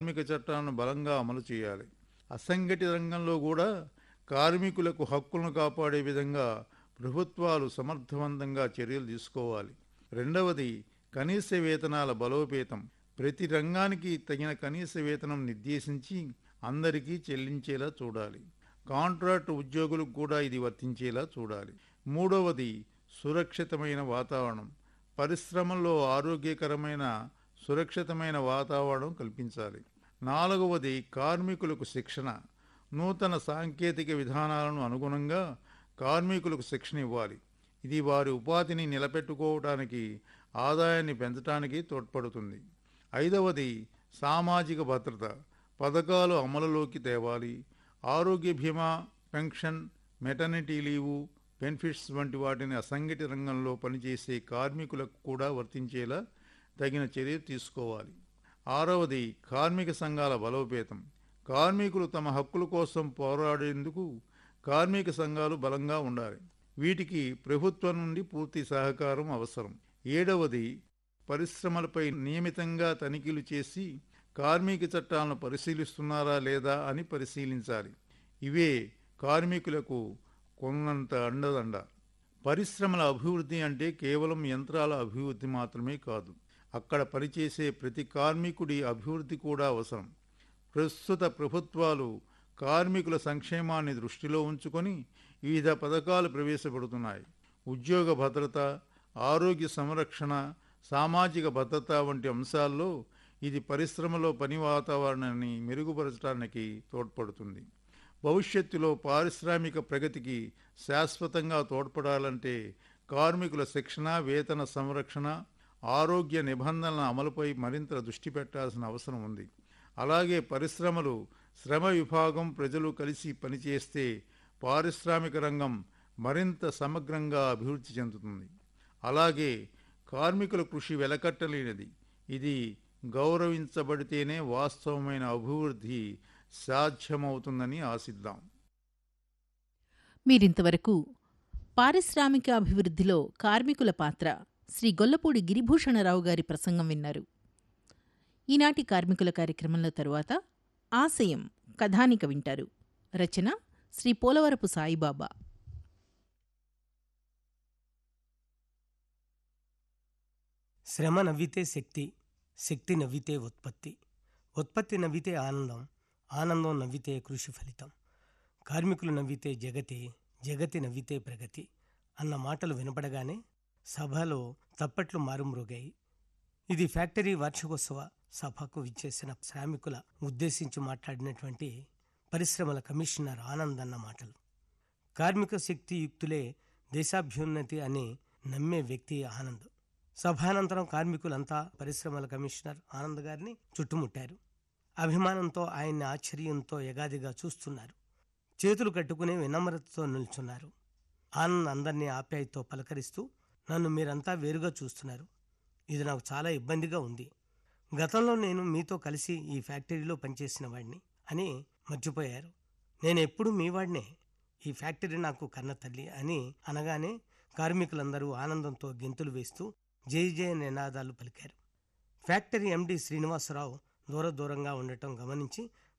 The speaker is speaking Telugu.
కార్మిక చట్టాలను బలంగా అమలు చేయాలి అసంఘటిత రంగంలో కూడా కార్మికులకు హక్కులను కాపాడే విధంగా ప్రభుత్వాలు సమర్థవంతంగా చర్యలు తీసుకోవాలి రెండవది కనీస వేతనాల బలోపేతం ప్రతి రంగానికి తగిన కనీస వేతనం నిర్దేశించి అందరికీ చెల్లించేలా చూడాలి కాంట్రాక్ట్ ఉద్యోగులకు కూడా ఇది వర్తించేలా చూడాలి మూడవది సురక్షితమైన వాతావరణం పరిశ్రమల్లో ఆరోగ్యకరమైన సురక్షితమైన వాతావరణం కల్పించాలి నాలుగవది కార్మికులకు శిక్షణ నూతన సాంకేతిక విధానాలను అనుగుణంగా కార్మికులకు శిక్షణ ఇవ్వాలి ఇది వారి ఉపాధిని నిలబెట్టుకోవడానికి ఆదాయాన్ని పెంచడానికి తోడ్పడుతుంది ఐదవది సామాజిక భద్రత పథకాలు అమలులోకి తేవాలి ఆరోగ్య బీమా పెన్షన్ మెటర్నిటీ లీవు బెనిఫిట్స్ వంటి వాటిని అసంఘటిత రంగంలో పనిచేసే కార్మికులకు కూడా వర్తించేలా తగిన చర్యలు తీసుకోవాలి ఆరవది కార్మిక సంఘాల బలోపేతం కార్మికులు తమ హక్కుల కోసం పోరాడేందుకు కార్మిక సంఘాలు బలంగా ఉండాలి వీటికి ప్రభుత్వం నుండి పూర్తి సహకారం అవసరం ఏడవది పరిశ్రమలపై నియమితంగా తనిఖీలు చేసి కార్మిక చట్టాలను పరిశీలిస్తున్నారా లేదా అని పరిశీలించాలి ఇవే కార్మికులకు కొన్నంత అండదండ పరిశ్రమల అభివృద్ధి అంటే కేవలం యంత్రాల అభివృద్ధి మాత్రమే కాదు అక్కడ పనిచేసే ప్రతి కార్మికుడి అభివృద్ధి కూడా అవసరం ప్రస్తుత ప్రభుత్వాలు కార్మికుల సంక్షేమాన్ని దృష్టిలో ఉంచుకొని వివిధ పథకాలు ప్రవేశపెడుతున్నాయి ఉద్యోగ భద్రత ఆరోగ్య సంరక్షణ సామాజిక భద్రత వంటి అంశాల్లో ఇది పరిశ్రమలో పని వాతావరణాన్ని మెరుగుపరచడానికి తోడ్పడుతుంది భవిష్యత్తులో పారిశ్రామిక ప్రగతికి శాశ్వతంగా తోడ్పడాలంటే కార్మికుల శిక్షణ వేతన సంరక్షణ ఆరోగ్య నిబంధనల అమలుపై మరింత దృష్టి పెట్టాల్సిన అవసరం ఉంది అలాగే పరిశ్రమలు శ్రమ విభాగం ప్రజలు కలిసి పనిచేస్తే పారిశ్రామిక రంగం మరింత సమగ్రంగా అభివృద్ధి చెందుతుంది అలాగే కార్మికుల కృషి వెలకట్టలేనిది ఇది గౌరవించబడితేనే వాస్తవమైన అభివృద్ధి సాధ్యమవుతుందని ఆశిద్దాం మీరింతవరకు పారిశ్రామిక అభివృద్ధిలో కార్మికుల పాత్ర శ్రీ గొల్లపూడి గిరిభూషణరావు గారి ప్రసంగం విన్నారు ఈనాటి కార్మికుల కార్యక్రమంలో తరువాత ఆశయం కథానిక వింటారు రచన శ్రీ పోలవరపు సాయిబాబా శ్రమ నవ్వితే శక్తి శక్తి నవ్వితే ఉత్పత్తి ఉత్పత్తి నవ్వితే ఆనందం ఆనందం నవ్వితే కృషి ఫలితం కార్మికులు నవ్వితే జగతి జగతి నవ్వితే ప్రగతి అన్న మాటలు వినపడగానే సభలో తప్పట్లు మారుమ్రోగాయి ఇది ఫ్యాక్టరీ వార్షికోత్సవ సభకు విచ్చేసిన శ్రామికుల ఉద్దేశించి మాట్లాడినటువంటి పరిశ్రమల కమిషనర్ ఆనంద్ అన్న మాటలు కార్మిక శక్తి యుక్తులే దేశాభ్యున్నతి అని నమ్మే వ్యక్తి ఆనంద్ సభానంతరం కార్మికులంతా పరిశ్రమల కమిషనర్ ఆనంద్ గారిని చుట్టుముట్టారు అభిమానంతో ఆయన్ని ఆశ్చర్యంతో ఎగాదిగా చూస్తున్నారు చేతులు కట్టుకుని వినమ్రతతో నిల్చున్నారు ఆనంద్ అందరినీ ఆప్యాయతో పలకరిస్తూ నన్ను మీరంతా వేరుగా చూస్తున్నారు ఇది నాకు చాలా ఇబ్బందిగా ఉంది గతంలో నేను మీతో కలిసి ఈ ఫ్యాక్టరీలో పనిచేసిన వాడిని అని మర్చిపోయారు నేను ఎప్పుడు మీ వాడినే ఈ ఫ్యాక్టరీ నాకు కన్న తల్లి అని అనగానే కార్మికులందరూ ఆనందంతో గెంతులు వేస్తూ జై జయ నినాదాలు పలికారు ఫ్యాక్టరీ ఎండి శ్రీనివాసరావు దూర దూరంగా ఉండటం గమనించి